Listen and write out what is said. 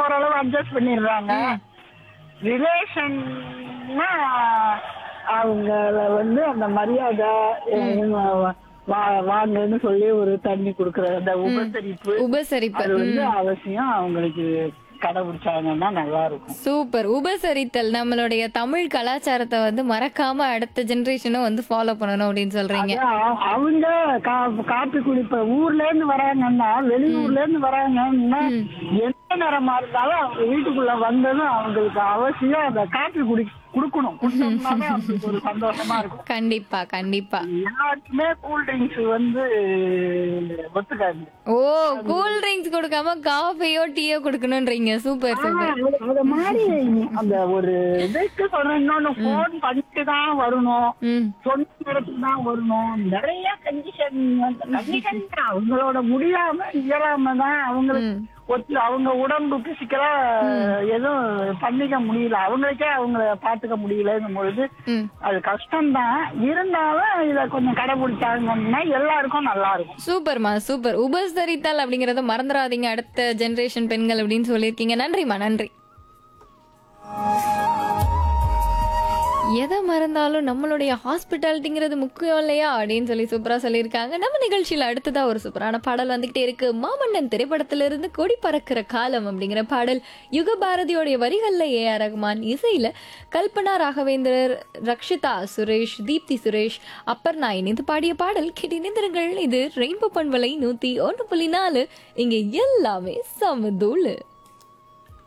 ஓரளவு அட்ஜஸ்ட் பண்ணிடுறாங்க ரிலேஷன்னா அவங்கள வந்து அந்த மரியாதை அஹ், வா- வாங்கன்னு சொல்லி ஒரு தண்ணி கொடுக்கற அந்த உபசரிப்பு உபசரிப்பு அது வந்து அவசியம் அவங்களுக்கு கடைபிடிச்சாங்கன்னா நல்லா இருக்கும் சூப்பர் உபசரித்தல் நம்மளுடைய தமிழ் கலாச்சாரத்தை வந்து மறக்காம அடுத்த ஜெனரேஷனும் வந்து ஃபாலோ பண்ணணும் அப்படின்னு சொல்றீங்க அதான் அவங்க கா- காப்பி குடிப்ப ஊர்ல இருந்து வராங்கன்னா வெளியூர்ல இருந்து வராங்கன்னா எந்த நேரமா இருந்தாலும் அவங்க வீட்டுக்குள்ள வந்ததும் அவங்களுக்கு அவசியம் அந்த காப்பி குடி குடுக்கணும் குடிச்சோம்னாலே அவங்களுக்கு ஒரு சந்தோஷமா இருக்கும் கண்டிப்பா கண்டிப்பா எல்லாருக்குமே கூல் ட்ரிங்க்ஸ் வந்து ஒத்துக்காது ஓ கூல் ட்ரிங்க்ஸ் கொடுக்காம காஃபியோ டீயோ கொடுக்கணும்ன்றீங்க சூப்பர் சூப்பர் அது- அது மாதிரி அந்த ஒரு இதுக்கு சொல்றேன் இன்னொன்னு போன் பண்ணிட்டு தான் வரணும் ம் சொந்த இடத்துக்கு தான் வரணும் நிறைய கண்டிஷன் கண்டிஷன் அவங்களோட முடியாம இயலாம தான் அவங்களுக்கு ம். ஒத்து அவங்க உடம்பு பிசிக்கலா எதுவும் பண்ணிக்க முடியல அவங்களுக்கே அவங்கள பாத்துக்க முடியலங்கும் பொழுது ம் அது கஷ்டம்தான் இருந்தாலும் இத கொஞ்சம் கடைபிடிச்சாங்கன்னா எல்லாருக்கும் நல்லா இருக்கும் சூப்பர்மா சூப்பர் உபசரித்தல் அப்படிங்கறத மறந்துடாதீங்க அடுத்த ஜெனரேஷன் பெண்கள் அப்படின்னு சொல்லியிருக்கீங்க நன்றிம்மா நன்றி எதை மறந்தாலும் நம்மளுடைய ஹாஸ்பிட்டாலிட்டிங்கிறது முக்கியம் இல்லையா அப்படின்னு சொல்லி சூப்பரா சொல்லியிருக்காங்க நம்ம நிகழ்ச்சியில அடுத்ததா ஒரு சூப்பரான பாடல் வந்துகிட்டே இருக்கு மாமன்னன் திரைப்படத்திலிருந்து கொடி பறக்கிற காலம் அப்படிங்கிற பாடல் யுக பாரதியோடைய வரிகள்ல ஏ ஆர் ரகுமான் இசையில கல்பனா ராகவேந்திரர் ரக்ஷிதா சுரேஷ் தீப்தி சுரேஷ் அப்பர்ணா இணைந்து பாடிய பாடல் கேட்டிருந்தீர்கள் இது ரெயின்போ பண்பலை நூத்தி ஒன்று புள்ளி நாலு இங்க எல்லாமே சமதூளு